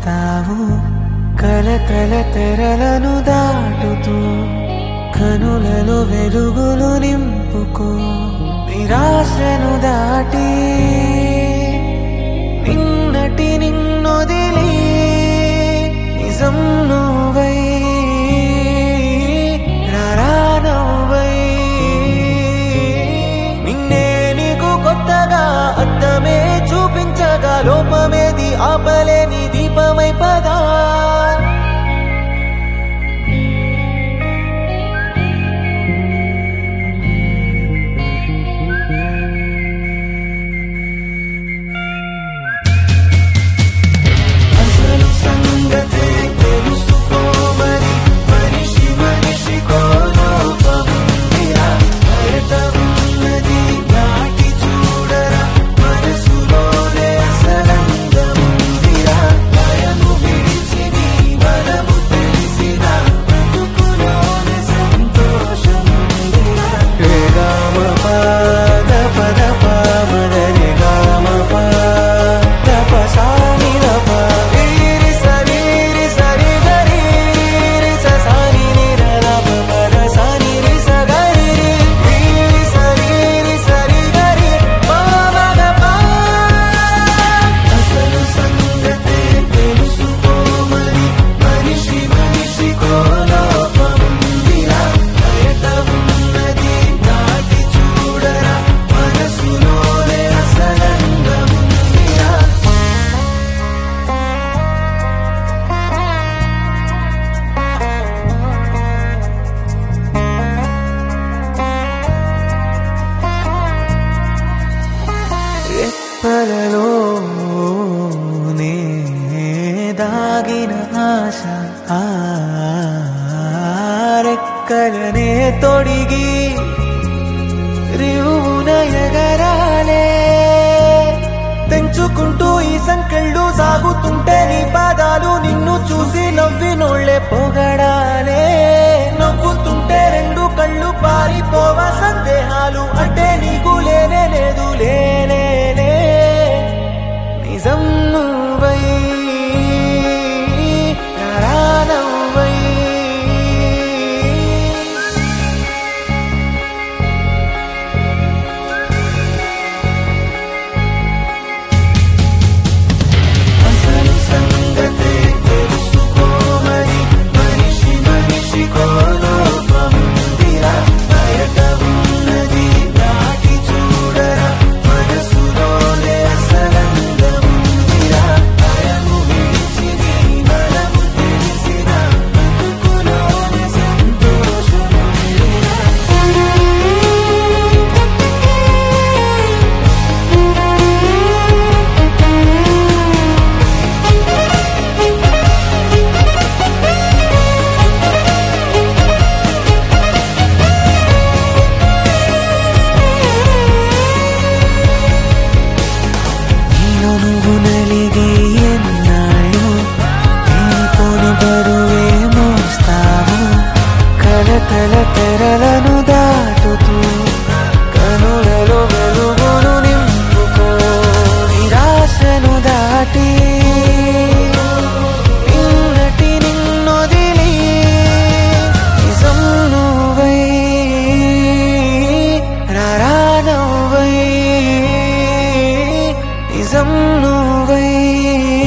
వస్తావు కలకల తెరలను దాటుతూ కనులలో వెలుగులు నింపుకో నిరాశను దాటి నిన్నటి నిన్నొదిలి నిజం నువ్వై రారానవ్వై నిన్నే నీకు కొత్తగా అద్దమే చూపించగా లోపమేది ఆపలేని దీపమై పదా అసలు సంగతే తెలుసుకోమని మనిషి మనిషికో లోపముందిరా బయట ఉన్నది దాటి చూడరా మనసులోనే అసలంగముందిరా భయము విడిచి నీ బలము తెలిసిన బతుకులోనే సంతోషముందిరా రే గామ పద పద పామదని గామ పద పసాని రప రీరి సరీరి సరి గరి రి స సాని ని ర ల ప ప ర సాని రి స గరి రి రీరి సరీరి సరి గరి ప మ గ ప అసలు సంగతే తెలుసుకోమని మనిషి మనిషికో లోపముందిరా బయట ఉన్నది దాటి చూడరా మనసులోనే అసలంగముందిరా రెప్పలలోనే దాగిన ఆశ ఆ రెక్కలనే తొడిగి రివున ఎగరాలే తెంచుకుంటూ ఈ సంకెళ్ళు సాగుతుంటే నీ పాదాలు నిన్ను చూసి నవ్వినోళ్ళే పొగడాలే నవ్వుతుంటే రెండు కళ్ళు పారిపోవ సందేహాలు అంటే నీకు లేనే లేదు లేనే లే. నిజం నువ్వై రానవ్వై అసలు సంగతే తెలుసుకోమని మనిషి మనిషికో లోపముందిరా బయట ఉన్నది దాటి చూడరా మనసులోనే అసలంగముందిరా భయము విడిచి నీ బలము తెలిసిన బతుకులోనే సంతోషముందిరా నీలో నువ్వు నలిగి ఎన్నాళ్ళు నీపోని బరువే మోస్తావు కలకల తెరలను దాటుతూ కనులలో వెలుగును నింపుకో నిరాశను దాటి నిన్నటి నిన్నొదిలి నిజం నువ్వై రారానవ్వై నిజం నువ్వై